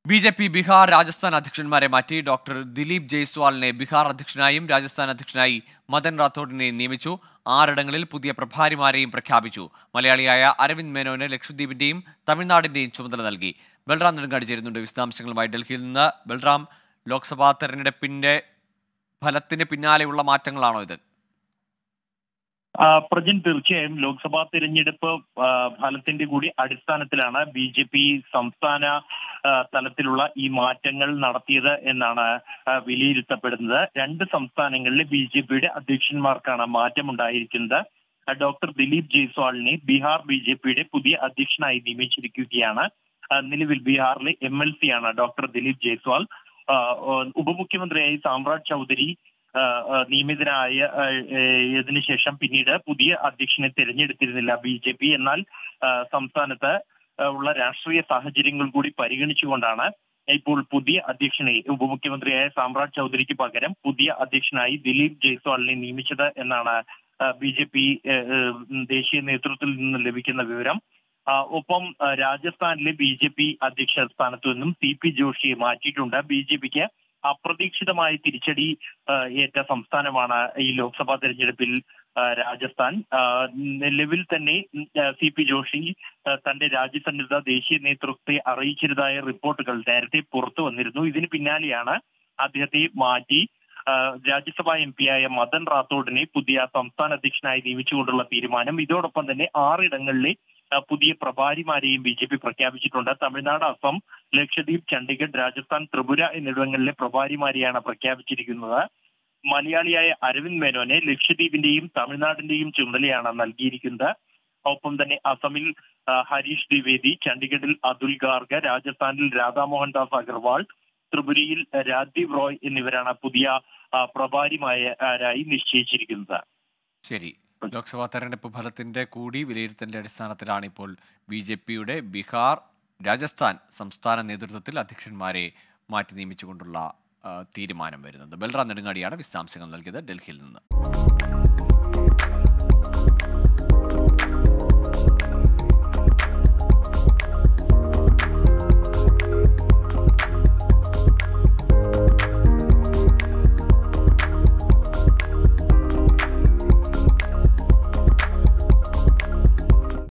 B J P Bihar Rajasthan അധ്യക്ഷന്മാരെ മാറ്റി doctor Dilip ജയ്സ്വാളിനെ ബീഹാർ അധ്യക്ഷനായും രാജസ്ഥാൻ അധ്യക്ഷനായി മദൻ റാത്തോഡിനെ നിയമിച്ചു ആറിടങ്ങളിൽ പുതിയ പ്രഭാരിമാരെയും പ്രഖ്യാപിച്ചു മലയാളിയായ അരവിന്ദ് മേനോന് ലക്ഷദ്വീപിന്റെയും തമിഴ്നാടിന്റെയും ചുമതല നൽകി ബൽറാം നെടുങ്കാടി ചേരുന്നുണ്ട് വിശദാംശങ്ങളുമായി ഡൽഹിയിൽ നിന്ന് ബൽറാം ലോക്സഭാ തെരഞ്ഞെടുപ്പിന്റെ ഫലത്തിന് പിന്നാലെയുള്ള മാറ്റങ്ങളാണോ ഇത് ആ, പ്രജിൻ തീർച്ചയായും ലോക്സഭാ തിരഞ്ഞെടുപ്പ് ആ, ഫലത്തിന്റെ കൂടി അടിസ്ഥാനത്തിലാണ് ബി ജെ പി സംസ്ഥാന ആ, തലത്തിലുള്ള ഈ മാറ്റങ്ങൾ നടത്തിയത് എന്നാണ് ആ, വിലയിരുത്തപ്പെടുന്നത് രണ്ട് സംസ്ഥാനങ്ങളിലെ ബി ജെ പിയുടെ അധ്യക്ഷന്മാർക്കാണ് മാറ്റമുണ്ടായിരിക്കുന്നത് ആ, ഡോക്ടർ ദിലീപ് ജയ്സ്വാളിനെ ബീഹാർ ബി ജെ പിയുടെ പുതിയ അധ്യക്ഷനായി നിയമിച്ചിരിക്കുകയാണ് ആ, നിലവിൽ ബീഹാറിലെ എം എൽ സി ആണ് ഡോക്ടർ ദിലീപ് ജയ്സ്വാൾ ആ, ആ, ഉപമുഖ്യമന്ത്രിയായി സാമ്രാജ് ചൗധരി ആ, ആ, നിയമിതനായ ആ, ഏ, ഇതിനു ശേഷം പിന്നീട് പുതിയ അധ്യക്ഷനെ തിരഞ്ഞെടുത്തിരുന്നില്ല ബി ജെ പി എന്നാൽ ആ, സംസ്ഥാനത്ത് ആ, ഉള്ള രാഷ്ട്രീയ സാഹചര്യങ്ങൾ കൂടി പരിഗണിച്ചുകൊണ്ടാണ് ഇപ്പോൾ പുതിയ അധ്യക്ഷനെ ഉപമുഖ്യമന്ത്രിയായ സാമ്രാജ് ചൗധരിക്ക് പകരം പുതിയ അധ്യക്ഷനായി ദിലീപ് ജയ്സ്വാളിനെ നിയമിച്ചത് എന്നാണ് ബി ജെ പി ദേശീയ നേതൃത്വത്തിൽ നിന്ന് ലഭിക്കുന്ന വിവരം ആ, ഒപ്പം ആ, രാജസ്ഥാനിലെ ബി ജെ പി അധ്യക്ഷ സ്ഥാനത്തു നിന്നും സി പി ജോഷിയെ മാറ്റിയിട്ടുണ്ട് ബി ജെ പിക്ക് അപ്രതീക്ഷിതമായ തിരിച്ചടി ആ, ഏറ്റ സംസ്ഥാനമാണ് ഈ ലോക്സഭാ തെരഞ്ഞെടുപ്പിൽ ആ, രാജസ്ഥാൻ ആ, നിലവിൽ തന്നെ സി പി ജോഷി ആ, തന്റെ രാജ്യസന്നിധ ദേശീയ നേതൃത്വത്തെ അറിയിച്ചിരുന്നതായ റിപ്പോർട്ടുകൾ നേരത്തെ പുറത്തു വന്നിരുന്നു ഇതിന് പിന്നാലെയാണ് അദ്ദേഹത്തെ മാറ്റി ആ, രാജ്യസഭാ എം പിയായ മദൻ റാത്തോഡിനെ പുതിയ സംസ്ഥാന അധ്യക്ഷനായി നിയമിച്ചുകൊണ്ടുള്ള തീരുമാനം ഇതോടൊപ്പം തന്നെ ആറിടങ്ങളിലെ ആ, പുതിയ പ്രഭാരിമാരെയും ബി ജെ പി പ്രഖ്യാപിച്ചിട്ടുണ്ട് തമിഴ്നാട് അസം ലക്ഷദ്വീപ് ചണ്ഡീഗഡ് രാജസ്ഥാൻ ത്രിപുര എന്നിവിടങ്ങളിലെ പ്രഭാരിമാരെയാണ് പ്രഖ്യാപിച്ചിരിക്കുന്നത് മലയാളിയായ അരവിന്ദ് മേനോനെ ലക്ഷദ്വീപിന്റെയും തമിഴ്നാടിന്റെയും ചുമതലയാണ് നൽകിയിരിക്കുന്നത് ഒപ്പം തന്നെ അസമിൽ ആ, ഹരീഷ് ദ്വിവേദി ചണ്ഡീഗഡിൽ അതുൽ ഗാർഗ് രാജസ്ഥാനിൽ രാധാമോഹൻ ദാസ് അഗർവാൾ ത്രിപുരയിൽ രാജ്ദീപ് റോയ് എന്നിവരാണ് പുതിയ ആ, പ്രഭാരിമാരായി നിശ്ചയിച്ചിരിക്കുന്നത് ശരി ലോക്സഭാ തെരഞ്ഞെടുപ്പ് ഫലത്തിന്റെ കൂടി വിലയിരുത്തലിന്റെ അടിസ്ഥാനത്തിലാണ് ഇപ്പോൾ ബി ജെ പിയുടെ ബീഹാർ രാജസ്ഥാൻ സംസ്ഥാന നേതൃത്വത്തിൽ അധ്യക്ഷന്മാരെ മാറ്റി നിയമിച്ചുകൊണ്ടുള്ള ആ, തീരുമാനം വരുന്നത് ബൽറാം നെടുങ്ങാടിയാണ് വിശദാംശങ്ങൾ നൽകിയത് ഡൽഹിയിൽ നിന്ന്